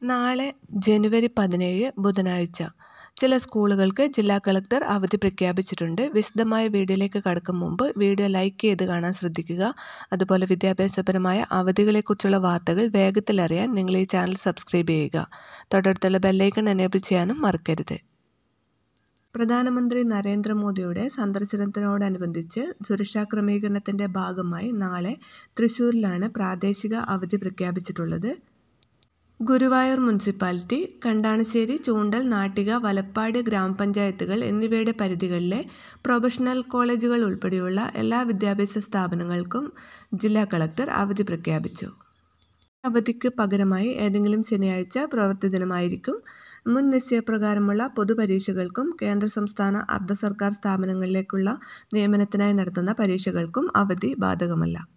നാളെ ജനുവരി പതിനേഴ് ബുധനാഴ്ച ചില സ്കൂളുകൾക്ക് ജില്ലാ കളക്ടർ അവധി പ്രഖ്യാപിച്ചിട്ടുണ്ട് വിശദമായ വീഡിയോയിലേക്ക് കടക്കും മുമ്പ് വീഡിയോ ലൈക്ക് ചെയ്ത് കാണാൻ ശ്രദ്ധിക്കുക അതുപോലെ വിദ്യാഭ്യാസപരമായ അവധികളെക്കുറിച്ചുള്ള വാർത്തകൾ വേഗത്തിൽ അറിയാൻ നിങ്ങൾ ഈ ചാനൽ സബ്സ്ക്രൈബ് ചെയ്യുക തൊട്ടടുത്തുള്ള ബെല്ലൈക്കൺ എനേബിൾ ചെയ്യാനും മറക്കരുത് പ്രധാനമന്ത്രി നരേന്ദ്രമോദിയുടെ സന്ദർശനത്തിനോടനുബന്ധിച്ച് സുരക്ഷാ ക്രമീകരണത്തിൻ്റെ ഭാഗമായി നാളെ തൃശ്ശൂരിലാണ് പ്രാദേശിക അവധി പ്രഖ്യാപിച്ചിട്ടുള്ളത് ഗുരുവായൂർ മുനിസിപ്പാലിറ്റി കണ്ടാണശ്ശേരി ചൂണ്ടൽ നാട്ടിക വലപ്പാട് ഗ്രാമപഞ്ചായത്തുകൾ എന്നിവയുടെ പരിധികളിലെ പ്രൊഫഷണൽ കോളേജുകൾ ഉൾപ്പെടെയുള്ള എല്ലാ വിദ്യാഭ്യാസ സ്ഥാപനങ്ങൾക്കും ജില്ലാ കളക്ടർ അവധി പ്രഖ്യാപിച്ചു അവധിക്ക് പകരമായി ഏതെങ്കിലും ശനിയാഴ്ച പ്രവൃത്തി ദിനമായിരിക്കും മുൻ നിശ്ചയപ്രകാരമുള്ള പൊതുപരീക്ഷകൾക്കും കേന്ദ്ര സംസ്ഥാന അർദ്ധ സർക്കാർ സ്ഥാപനങ്ങളിലേക്കുള്ള നിയമനത്തിനായി നടത്തുന്ന പരീക്ഷകൾക്കും അവധി ബാധകമല്ല